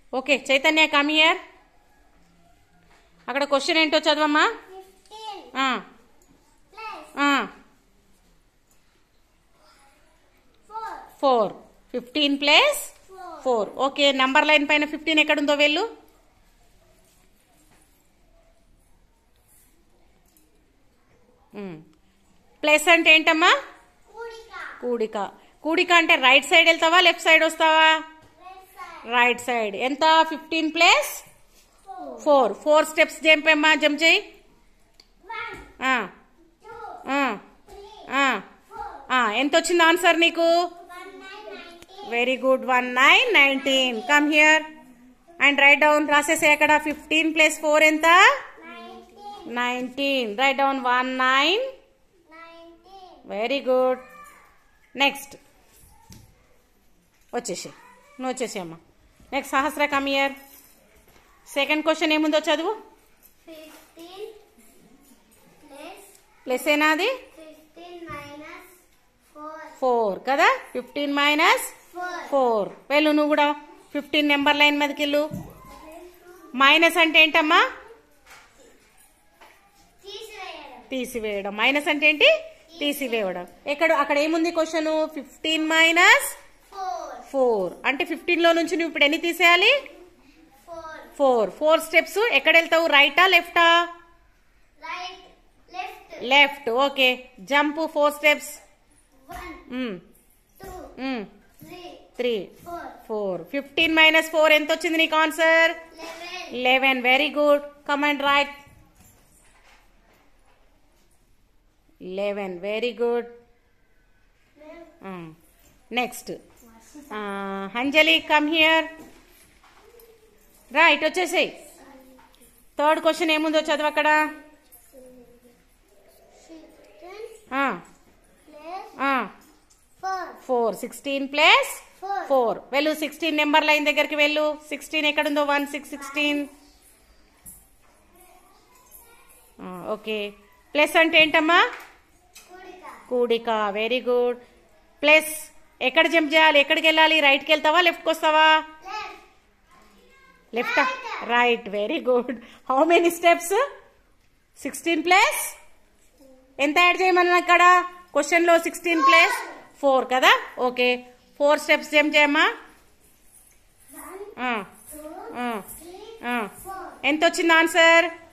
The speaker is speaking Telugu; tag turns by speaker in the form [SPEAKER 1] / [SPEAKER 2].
[SPEAKER 1] ఓకే చైతన్య కమ్ హియర్ అక్కడ క్వశ్చన్ ఏంటో చదవమ్మా
[SPEAKER 2] fifteen
[SPEAKER 1] ah,
[SPEAKER 2] plus
[SPEAKER 1] ah,
[SPEAKER 2] four
[SPEAKER 1] four fifteen plus
[SPEAKER 2] four
[SPEAKER 1] four okay number line పైన ఫిఫ్టీన్ ఎక్కడుందో వెళ్ళు ప్లస్ అంటే ఏంటమ్మా
[SPEAKER 2] కూడిక
[SPEAKER 1] కూడిక కూడిక అంటే రైట్ సైడ్ వెళ్తావా లెఫ్ట్ సైడ్ వస్తావా
[SPEAKER 2] లెఫ్ట్ సైడ్
[SPEAKER 1] రైట్ సైడ్ ఎంత fifteen plus
[SPEAKER 2] four
[SPEAKER 1] four four steps జంపమ్మా జంప్ చేయి
[SPEAKER 2] one
[SPEAKER 1] ah,
[SPEAKER 2] two
[SPEAKER 1] ah,
[SPEAKER 2] three
[SPEAKER 1] ah,
[SPEAKER 2] four
[SPEAKER 1] ah, ఎంత వచ్చింది ఆన్సర్ నీకు
[SPEAKER 2] one nine nineteen
[SPEAKER 1] very good one nine nineteen come here and write down రాసేసే అక్కడ ఫిఫ్టీన్ ప్లస్ ఫోర్ ఎంత
[SPEAKER 2] nineteen
[SPEAKER 1] nineteen write down one nine
[SPEAKER 2] nineteen
[SPEAKER 1] very good next వచ్చేసి నువ్వు వచ్చేసి అమ్మా next Sahasra come here second question ఏముందో చదువు
[SPEAKER 2] ఫిఫ్టీన్ ప్లస్
[SPEAKER 1] ప్లస్ ఏనా అది
[SPEAKER 2] ఫిఫ్టీన్ మైనస్ ఫోర్
[SPEAKER 1] ఫోర్ కదా ఫిఫ్టీన్ మైనస్
[SPEAKER 2] ఫోర్
[SPEAKER 1] ఫోర్ వెళ్ళు నువ్వు కూడా ఫిఫ్టీన్ నెంబర్ లైన్ మీదకి వెళ్ళు మైనస్ అంటే ఏంటమ్మా
[SPEAKER 2] తీసివేయడం
[SPEAKER 1] తీసివేయడం మైనస్ అంటే ఏంటి తీసివేయడం ఎక్కడ అక్కడ ఏముంది question fifteen minus
[SPEAKER 2] four
[SPEAKER 1] four అంటే ఫిఫ్టీన్ లో నుంచి నువ్వు ఇప్పుడు ఎన్ని తీసేయాలి
[SPEAKER 2] ఫోర్
[SPEAKER 1] ఫోర్ ఫోర్ స్టెప్స్ ఎక్కడ వెళ్తావు రైటా లెఫ్టా
[SPEAKER 2] right left
[SPEAKER 1] left okay jump four steps
[SPEAKER 2] one two three
[SPEAKER 1] three
[SPEAKER 2] four
[SPEAKER 1] four fifteen minus four ఎంత వచ్చింది నీకు answer
[SPEAKER 2] eleven
[SPEAKER 1] eleven very good come and write eleven very good next Anjali come here right వచ్చేసేయ్ థర్డ్ క్వశ్చన్ ఏముందో చదువు అక్కడ
[SPEAKER 2] fifteen
[SPEAKER 1] ah,
[SPEAKER 2] plus
[SPEAKER 1] ah,
[SPEAKER 2] four
[SPEAKER 1] four sixteen plus
[SPEAKER 2] four
[SPEAKER 1] four వెళ్ళు సిక్స్టీన్ నెంబర్ లైన్ దగ్గరికి వెళ్ళు సిక్స్టీన్ ఎక్కడుందో one six sixteen okay plus అంటే ఏంటమ్మా
[SPEAKER 2] కూడిక
[SPEAKER 1] కూడిక వెరీ గుడ్ ప్లస్ ఎక్కడ జంప్ చేయాలి ఎక్కడికి వెళ్ళాలి రైట్కి వెళ్తావా లెఫ్ట్కి వస్తావా
[SPEAKER 2] left
[SPEAKER 1] left right very good how many steps sixteen plus ఎంత యాడ్ చేయమన్నా అక్కడ క్వశ్చన్ లో సిక్స్టీన్ ప్లస్ ఫోర్ కదా ఓకే ఫోర్ స్టెప్స్ జంప్ చేయమ్మా
[SPEAKER 2] one
[SPEAKER 1] ah,
[SPEAKER 2] two
[SPEAKER 1] ah,
[SPEAKER 2] three
[SPEAKER 1] ah.
[SPEAKER 2] Four
[SPEAKER 1] ఎంత వచ్చింది ఆన్సర్